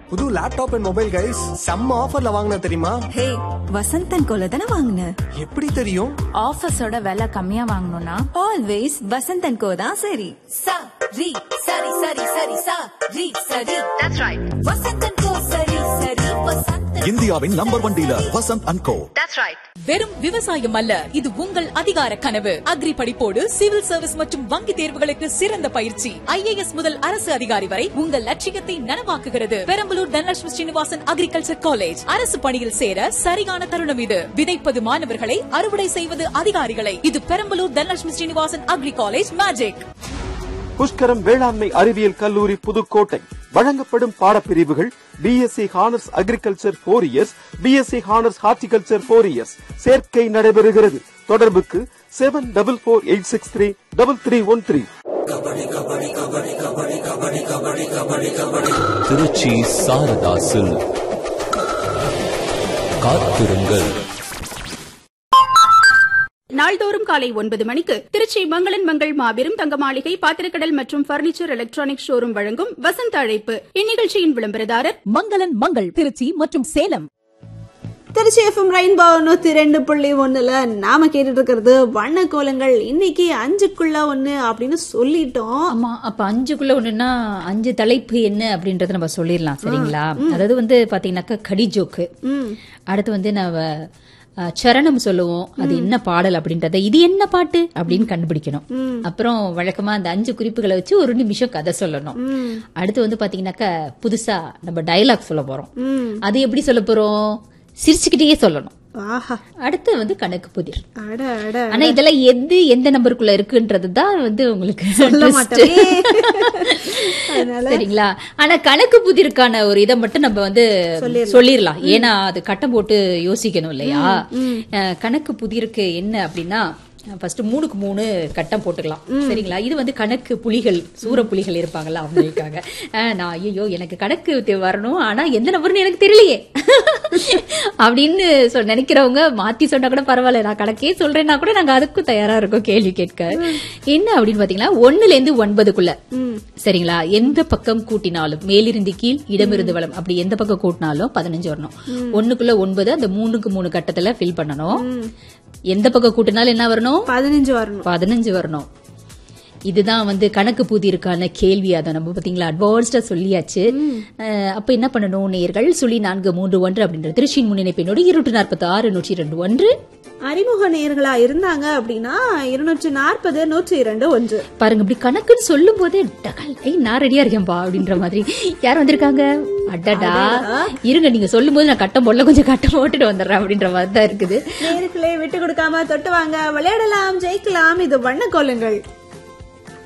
புது laptop and mobile guys செம்ம ஆஃபர்ல வாங்கின தெரியுமா ஹே வசந்தன் கோல தானே வாங்கின எப்படி தெரியும் ஆஃபீஸோட விலை கம்மியா வாங்கணும்னா ஆல்வேஸ் வசந்தன் கோ தான் சரி sa ri sari sari sari sa ri sari that's right vasantan ko sari sari vasantan இந்தியாவின் number one dealer Vasanth and co வெறும் விவசாயம் அல்ல இது உங்கள் அதிகார கனவு அக்ரி படிப்போடு சிவில் சர்வீஸ் மற்றும் வங்கி தேர்வுகளுக்கு சிறந்த பயிற்சி ஐஏஎஸ் முதல் அரசு அதிகாரி வரை உங்கள் லட்சியத்தை நனவாக்குகிறது பெரம்பலூர் தனலட்சுமி ஸ்ரீனிவாசன் அக்ரிகல்ச்சர் காலேஜ் அரசு பணியில் சேர சரியான தருணம் இது விதைப்பது மாணவர்களை அறுவடை செய்வது அதிகாரிகளை இது Perambalur Dhanalakshmi Srinivasan agri college magic Pushkaram வேளாண்மை அறிவியல் கல்லூரி புதுக்கோட்டை வழங்கப்படும் பாடப்பிரிவுகள் BSc honours agriculture four years BSc honours horticulture four years சேர்க்கை நடைபெறுகிறது தொடர்புக்கு seven double four eight six three double three one three Trichy Saradha silk காத்திருங்கள் நாள்தோறும் காலை ஒன்பது மணிக்கு திருச்சி மங்களன் மங்கள் மாபெரும் தங்க மாளிகை பாத்திரக்கடல் மற்றும் பர்னிச்சர் எலக்ட்ரானிக் ஷோரூம் வழங்கும் வசந்த அழைப்பு இந்நிகழ்ச்சியின் விளம்பரதாரர் மங்களன் மங்கள் திருச்சி மற்றும் சேலம் திருச்சி எஃப்எம் ரெயின்போ நூத்தி ரெண்டு புள்ளி ஒண்ணுல நாம கேட்டுட்டு இருக்கிறது வண்ண கோலங்கள் இன்னைக்கு அஞ்சுக்குள்ள ஒண்ணு அப்படின்னு சொல்லிட்டோம் ஆமா அப்ப அஞ்சுக்குள்ள ஒண்ணுன்னா அஞ்சு தலைப்பு என்ன அப்படின்றத நம்ம சொல்லிடலாம் சரிங்களா அதாவது வந்து பாத்தீங்கன்னாக்கா கடி ஜோக்கு அடுத்து வந்து நம்ம அஹ், சரணம் சொல்லுவோம் அது என்ன பாடல் அப்படின்றத இது என்ன பாட்டு அப்படின்னு கண்டுபிடிக்கணும் அப்புறம் வழக்கமா அந்த அஞ்சு குறிப்புகளை வச்சு ஒரு நிமிஷம் கதை சொல்லணும் அடுத்து வந்து பாத்தீங்கன்னாக்கா புதுசா நம்ம டயலாக் சொல்ல போறோம் அது எப்படி சொல்ல போறோம் சிரிச்சுக்கிட்டே சொல்லணும் ஆஹா அடுத்து வந்து கணக்கு புதிர் அட அட ஆனா இதெல்லாம் எது எந்த நம்பருக்குள்ள இருக்குன்றது தான் வந்து உங்களுக்கு சொல்ல twist. மாட்டோமே. அதனால சரிங்களா ஆனா கணக்கு புதிருக்கான ஒரு இதை மட்டும் நம்ம வந்து சொல்லிடலாம் ஏன்னா அது கட்டம் போட்டு யோசிக்கணும் இல்லையா அஹ், கணக்கு புதிருக்கு என்ன அப்படின்னா ஃபர்ஸ்ட் மூணுக்கு மூணு கட்டம் போட்டுக்கலாம் சரிங்களா இது வந்து கணக்கு புலிகள் சூர புலிகள் இருப்பாங்கல்ல அவங்களுக்காக அஹ், நான் ஐயோ எனக்கு கணக்கு தெ- வரணும் ஆனா எந்த நபர்னு எனக்கு தெரியலையே அப்படின்னு சொல் நினைக்கிறவங்க மாத்தி சொன்னா கூட பரவாயில்ல நான் கணக்கே சொல்றேன்னா கூட நாங்க அதுக்கும் தயாரா இருக்கோம் கேள்வி கேட்க என்ன அப்படின்னு பாத்தீங்கன்னா ஒண்ணுல இருந்து ஒன்பதுக்குள்ள சரிங்களா எந்த பக்கம் கூட்டினாலும் மேலிருந்து கீழ் இடமிருந்து வளம் அப்படி எந்த பக்கம் கூட்டினாலும் பதினஞ்சு வரணும் ஒண்ணுக்குள்ள ஒன்பது அந்த மூணுக்கு மூணு கட்டத்துல ஃபில் பண்ணணும் எந்த பக்கம் கூட்டினாலும் என்ன வரணும் பதினஞ்சு வரணும் பதினஞ்சு வரணும் இதுதான் வந்து கணக்கு புதிருக்கான கேள்வி அதை நம்ம பாத்தீங்களா அட்வான்ஸ்டா சொல்லியாச்சு அஹ், அப்ப என்ன பண்ணணும் நேர்கள் சுழி நான்கு மூன்று ஒன்று அப்படின்ற திருச்சியின் முன்னிணைப்பினோடு இருநூற்று நாற்பத்தி ஆறு நூற்றி ரெண்டு ஒன்று அறிமுக நேயர்களா இருந்தாங்க அப்படின்னா இருநூற்றி நாற்பது நூற்றி இரண்டு ஒன்று பாருங்க இப்படி கணக்குன்னு சொல்லும் போதே டகல், ஏய் நான் ரெடியா இருக்கேன்பா அப்படின்ற மாதிரி யார் வந்திருக்காங்க அடடா இருங்க நீங்க சொல்லும் போது நான் கட்டம் போடல கொஞ்சம் கட்டம் போட்டுட்டு வந்துடுறேன் அப்படின்ற மாதிரி தான் இருக்குது நேயர்களே விட்டு கொடுக்காம தொட்டு வாங்க விளையாடலாம் ஜெயிக்கலாம் இது வண்ண கோலங்கள்